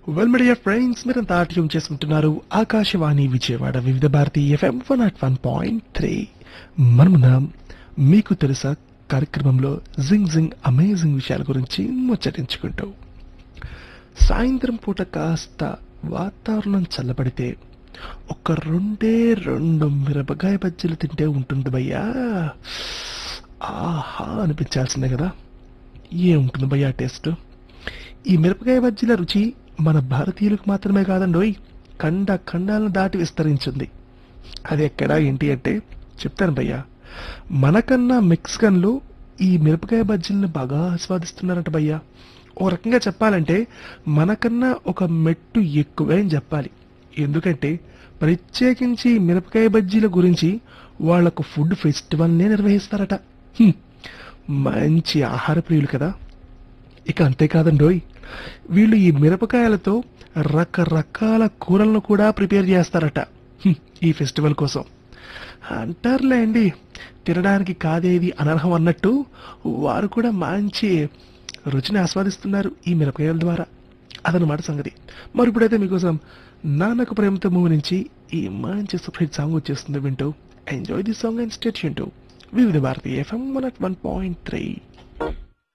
Well media friends మీరంతా ఆటయం చేసుకుంటున్నారు Akashvani Vijayawada Vividh Bharati FM one naught one point three మనమున్నాం మీకు తెలుసా కార్యక్రమంలో జింగ్ జింగ్ అమేజింగ్ విషయాల గురించి ముచ్చటించుకుంటూ సాయంత్రం పూట కాస్త వాతావరణం చల్లబడితే ఒక రెండే రెండు మిరపకాయ బజ్జీలు తింటే ఉంటుంది భయ్యా ఆహా అనిపించాల్సిందే కదా ఏముంటుంది భయ్యా టేస్ట్ ఈ మిరపకాయ బజ్జీల రుచి మన భారతీయులకు మాత్రమే కాదండోయ్ ఖండ ఖండాలను దాటి విస్తరించింది అది ఎక్కడా ఏంటి అంటే చెప్తాను భయ్యా మనకన్నా మెక్సికన్లు ఈ మిరపకాయ బజ్జీలను బాగా ఆస్వాదిస్తున్నారట భయ్యా ఓ రకంగా చెప్పాలంటే మనకన్నా ఒక మెట్టు ఎక్కువే అని చెప్పాలి ఎందుకంటే ప్రత్యేకించి ఈ మిరపకాయ బజ్జీల గురించి వాళ్లకు ఫుడ్ ఫెస్టివల్నే నిర్వహిస్తారట హ్మ్. మంచి ఆహార ప్రియులు కదా ఇక అంతేకాదండోయ్ వీళ్ళు ఈ మిరపకాయలతో రకరకాల కూరలను కూడా ప్రిపేర్ చేస్తారట హ్మ్, ఈ ఫెస్టివల్ కోసం అంటారులే అండి తినడానికి కాదేది అనర్హం అన్నట్టు వారు కూడా మంచి రుచిని ఆస్వాదిస్తున్నారు ఈ మిరపకాయల ద్వారా అదనమాట సంగతి మరి ఇప్పుడైతే మీకోసం నాన్నకు ప్రేమతో మూవీ నుంచి ఈ మంచి సూపర్ హిట్ సాంగ్ వచ్చేస్తుంది వింటూ enjoy the song and state Vividh Bharati FM one at one point three